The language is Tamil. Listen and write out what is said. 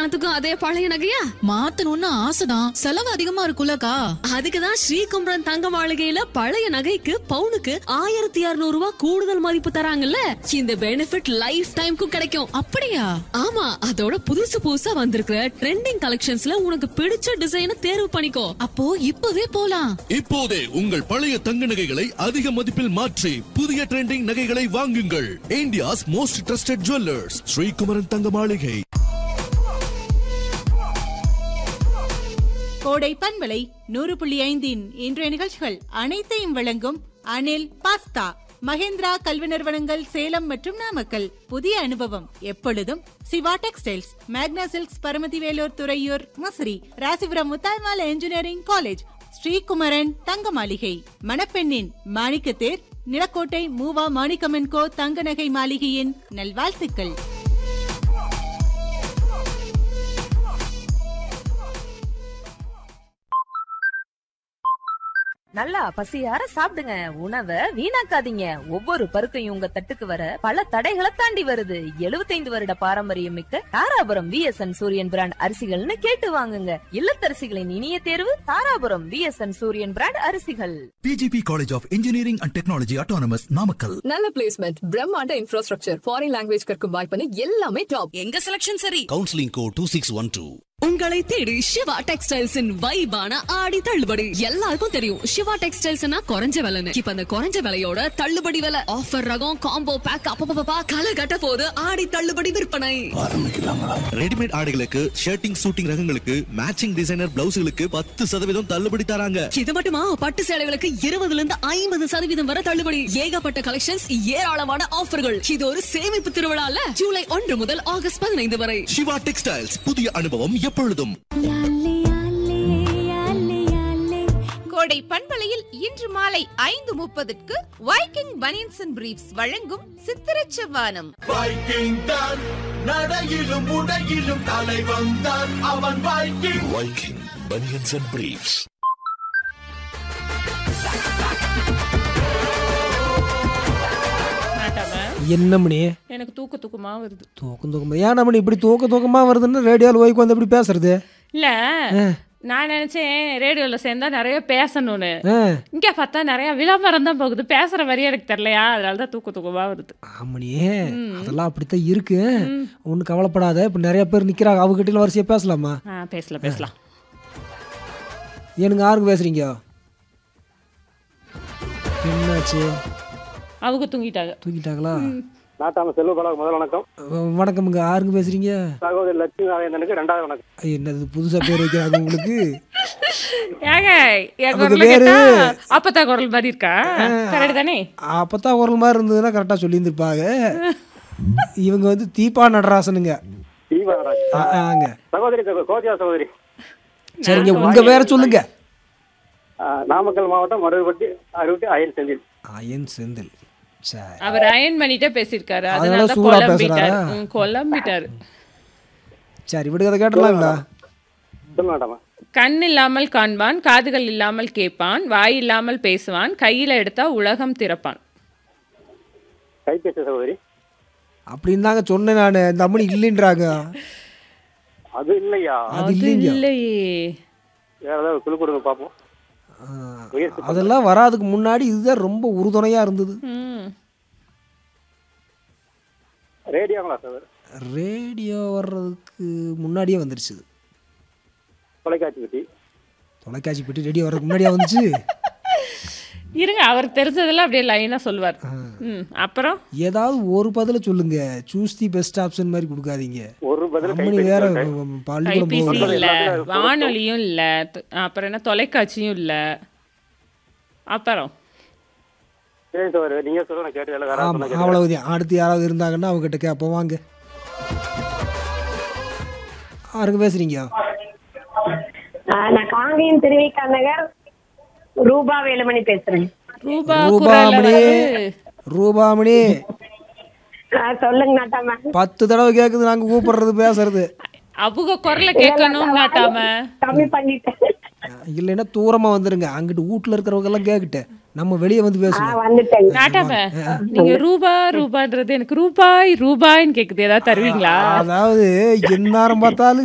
கல்யாணத்துக்கும் அதே பழைய நகையா மாத்தணும்னு ஆசைதான் செலவு அதிகமா இருக்கும்லக்கா அதுக்குதான் ஸ்ரீகுமரன் தங்க மாளிகையில பழைய நகைக்கு பவுனுக்கு ஆயிரத்தி இருநூறு ரூபாய் கூடுதல் மதிப்பு தராங்கல்ல இந்த பெனிஃபிட் லைஃப் டைம்க்கும் கிடைக்கும் அப்படியா ஆமா அதோட புதுசு புதுசா வந்திருக்கிற ட்ரெண்டிங் கலெக்ஷன்ஸ்ல உனக்கு பிடிச்ச டிசைனை தேர்வு பண்ணிக்கோ அப்போ இப்பவே போலாம் இப்போதே உங்கள் பழைய தங்க நகைகளை அதிக மதிப்பில் மாற்றி புதிய ட்ரெண்டிங் நகைகளை வாங்குங்கள் India's most trusted jewellers Srikumaran Thanga Maligai கோடை பண்பலை நூறு புள்ளி ஐந்தின் இன்றைய நிகழ்ச்சிகள் அனைத்தையும் வழங்கும் அனில் பாஸ்தா மகேந்திரா கல்வி நிறுவனங்கள் சேலம் மற்றும் நாமக்கல் புதிய அனுபவம் எப்பொழுதும் சிவா டெக்ஸ்டைல்ஸ் மேக்னா silks Paramathi Velur Thuraiyur Musiri Rasipuram Muthayammal engineering college Srikumaran Thanga Maligai மணப்பெண்ணின் மாணிக்கத்தேர் Nilakottai மூவா மாணிக்கமன் கோ தங்க நகை மாளிகையின் நல்வாழ்த்துக்கள் நல்லா பசியார சாப்பிடுங்க உணவை வீணாக்காதீங்க ஒவ்வொரு பருக்கையும் உங்க தட்டுக்கு வர பல தடைகளை தாண்டி வருது 75 வருட பாரம்பரியம் மிக்க தாராபுரம் விஎஸ்என் சூரியன் பிராண்ட் அரிசிகள்னு கேட்டு வாங்குங்க இல்லத்தரசிகளின் இனிய தேர்வு தாராபுரம் விஎஸ்என் சூரியன் பிராண்ட் அரிசிகள் PGP College of Engineering and Technology Autonomous Namakkal. நல்ல பிளேஸ்மெண்ட் பிரம்மாண்ட இன்ஃப்ராஸ்ட்ரக்சர் ஃபாரின் லாங்குவேஜ் கற்கும் வாய்ப்புன்னு எல்லாமே டாப் எங்க செலக்ஷன் சரி counselling code two six one two உங்களை தேடி சிவா டெக்ஸ்டைல்ஸின் வைபான ஆடி தள்ளுபடி எல்லாருக்கும் தெரியும் சிவா டெக்ஸ்டைல்ஸ்னா குறைஞ்ச விலைன்னு இப்ப அந்த குறைஞ்ச விலையோட தள்ளுபடி விலை ஆஃபர் ரகம் காம்போ பேக் அப்பப்பா கலை கட்ட போது ஆடி தள்ளுபடி விற்பனை ரெடிமேட் ஆடைகளுக்கு ஷர்ட்டிங் சூட்டிங் ரகங்களுக்கு மேட்சிங் டிசைனர் பிளவுஸ்களுக்கு பத்து சதவீதம் தள்ளுபடி தராங்க இது மட்டுமா பட்டு சேலைகளுக்கு இருபதுல இருந்து ஐம்பது சதவீதம் வரை தள்ளுபடி ஏகப்பட்ட கலெக்ஷன்ஸ் ஏராளமான ஆஃபர்கள் இது ஒரு சேமிப்பு திருவிழால ஜூலை ஒன்று முதல் ஆகஸ்ட் பதினைந்து வரை சிவா டெக்ஸ்டைல்ஸ் புதிய அனுபவம் எப்பொழுதும் கோடை பண்பலையில் இன்று மாலை ஐந்து முப்பதுக்கு வைக்கிங் பனியன்ஸ் அண்ட் பிரீஃப்ஸ் வழங்கும் சித்திரச் செவ்வானம் வைக்கிங் தான் நடையிலும் உடையிலும் தலை வந்தான் அவன் Viking Viking banians and briefs என்ன மணி எனக்கு தூக்க தூக்கமா வருது தூக்கம் தூக்கமா ஏன் மணி இப்படி தூக்க தூக்கமா வருதுன்னு ரேடியோவில் ஓய்க்கு வந்து எப்படி பேசுறது இல்ல நான் நினைச்சேன் ரேடியோல சேர்ந்தா நிறைய பேசணும்னு ஆ, இங்க பார்த்தா நிறைய விளம்பரம் தான் போகுது பேசுற வரையும் எனக்கு தெரியலையா அதனால தான் தூக்க தூக்கமா வருது ஆமணி அதெல்லாம் அப்படித்தான் இருக்கு ஒன்றும் கவலைப்படாத இப்போ நிறைய பேர் நிற்கிறாங்க அவங்ககிட்ட வரிசையாக பேசலாமா ஆ பேசலாம் பேசலாம் ஏனுங்க யாருங்க பேசுறீங்க என்னாச்சு அவங்க தூங்கிட்டாங்க தூங்கிட்டாங்களா நாட்டாம செல்வ பலக முதல் வணக்கம் அஹ், வணக்கமுங்க யாருங்க பேசுறீங்க சகோதரி லட்சுமி நாராயணனுக்கு ரெண்டாவது வணக்கம் ஐய், என்னது புதுசா பேர் வைக்கிறாங்க உங்களுக்கு ஏங்க என் அவங்க குரல் பேரு- கேட்டா அப்பதான் குரல் மாதிரி இருக்கா கரெக்ட் தானே அப்பதான் குரல் மாதிரி இருந்ததுன்னா கரெக்டாக சொல்லியிருந்திருப்பாங்க இவங்க வந்து தீபா நடராசனுங்க தீபராஜ் ஆ, ஆங்க சகோதரி சகோ- கோதியா சகோதரி சரிங்க உங்க பேரை சொல்லுங்க ஆ, நாமக்கல் மாவட்டம் மருவப்பட்டி அறுபத்தி அயல் செந்தில் அயன் செந்தில் சரி அவர் அயன் பண்ணிட்டே பேசியிருக்காரு அதனால அதனால தான் சூடா குழம்பிட்டாரு பேசுறாரா? ம், குழம்பிட்டாரு சரி விடுங்க அதை கேட்டலாங்களா சொல்ல மாட்டாமா கண் இல்லாமல் காண்பான் காதுகள் இல்லாமல் கேட்பான் வாய் இல்லாமல் பேசுவான் கையில எடுத்தா உலகம் திறப்பான் கைபேசி சகோதரி அப்படின்னு தாங்க சொன்னேன் நான் இந்த அம்மனி இல்லைன்றாங்க அது இல்லையா அது இல்லைங்க இல்லையே வேற ஏதாவது குழு கொடுங்க பார்ப்போம் ஆ, அதெல்லாம் வராதுக்கு முன்னாடி இதுதான் ரொம்ப உறுதுணையா இருந்தது ம் ரேடியோங்களா சகோதரி ரேடியோ வர்றதுக்கு முன்னாடியே வந்துருச்சு இது. தொலைக்காட்சி பெட்டி தொலைக்காட்சி பெட்டி ரேடியோ வர்றதுக்கு முன்னாடியே வந்துச்சு இருங்க அவருக்கு தெரிஞ்சதெல்லாம் அப்படியே லைனா சொல்லுவார் ம் அப்புறம் ஏதாவது ஒரு பதில சொல்லுங்க சூஸ் தி பெஸ்ட் ஆப்ஷன் மாதிரி கொடுக்காதீங்க ஒரு பதில் அம்மனி கைபேசி வேற சொல்றேன். பள்ளிக்கூடம் கைபேசி போகிறது இல்ல வானொலியும் இல்ல த- அப்புறம் என்ன தொலைக்காட்சியும் இல்ல அப்புறம் சரி சகோதரி நீங்க சொல்லுங்க நான் கேட்டு வேற யாராவது ஆமா சொன்னா கேட்டு அவ்வளவுதான் அடுத்து யாராவது இருந்தாங்கன்னா அவங்ககிட்ட கேட்போம் வாங்க யாருங்க பேசுறீங்க நான் காங்கேயம் திருவிக்கா நகர் ரூபா வேலுமணி பேசுறேன் ரூபா ரூபாமணி ரூபாமணி ஆ, சொல்லுங்க நாட்டாம பத்து தடவை கேக்குது நாங்க கூப்பிடுறது பேசுறது அவங்க குரலை கேட்கணும் நாட்டாம கம்மி பண்ணிட்டேன் இல்லைன்னா தூரமா வந்துருங்க அங்கிட்டு வீட்டுல இருக்கிறவங்க எல்லாம் கேக்கிட்ட நம்ம வெளியே வந்து பேசுவோம் வந்துட்டேங்க நாட்டாம நீங்க ரூபா ரூபான்றது எனக்கு ரூபாய் ரூபாய்ன்னு கேக்குது ஏதாவது தருவீங்களா அதாவது எந்நேரம் பார்த்தாலும்